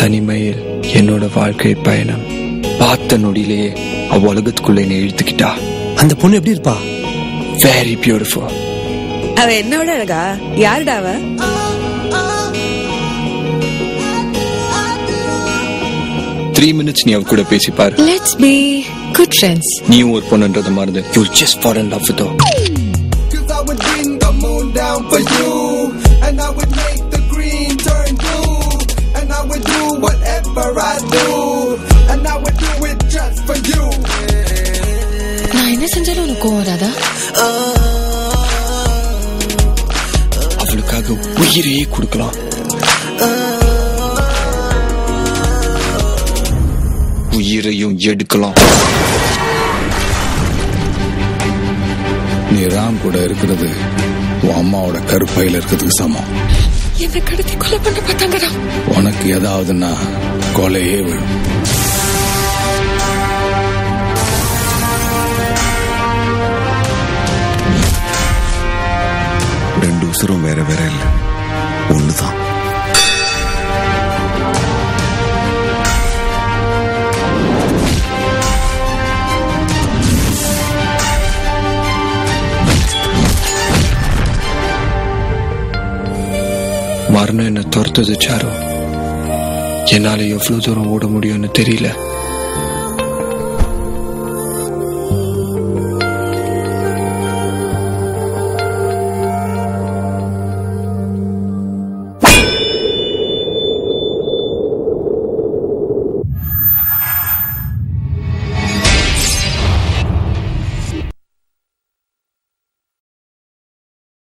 தனிமையில் என்னோட வாழ்க்கை பயணம் பார்த்த நொடியிலேயே அவ உலகத்துக்குள்ள என்னை இழுத்துக்கிட்டா அந்த பொண்ணு எப்படி இருப்பா வெரி பியூட்டிஃபுல் அவ என்னோட அழகா யாருடா அவ த்ரீ மினிட்ஸ் நீ அவ கூட பேசி பாரு லெட்ஸ் பி குட் ஃப்ரெண்ட்ஸ் நீயும் ஒரு பொண்ணுன்றத மறந்து you just for and love with Cause I would bring the moon down for you. And I would make the green turn blue. And I would do whatever I do. And I would do it just for you. நான் என்ன செஞ்சாலும் உனக்கு கோவம் வராதா அவளுக்காக உயிரையே கொடுக்கலாம் உயிரையும் எடுக்கலாம் நீ ராம் கூட இருக்கிறது உன் அம்மாவோட கருப்பையில இருக்கிறதுக்கு சமம் என்ன கடத்தி கொலை பண்ண பார்த்தாங்கடா உனக்கு ஏதாவதுன்னா கொலையே விழும் ரெண்டு உசுரும் வேற வேற இல்ல ஒண்ணுதான் மரணம் என்ன துரத்துது சாரு என்னால எவ்வளவு தூரம் ஓட முடியும்னு தெரியல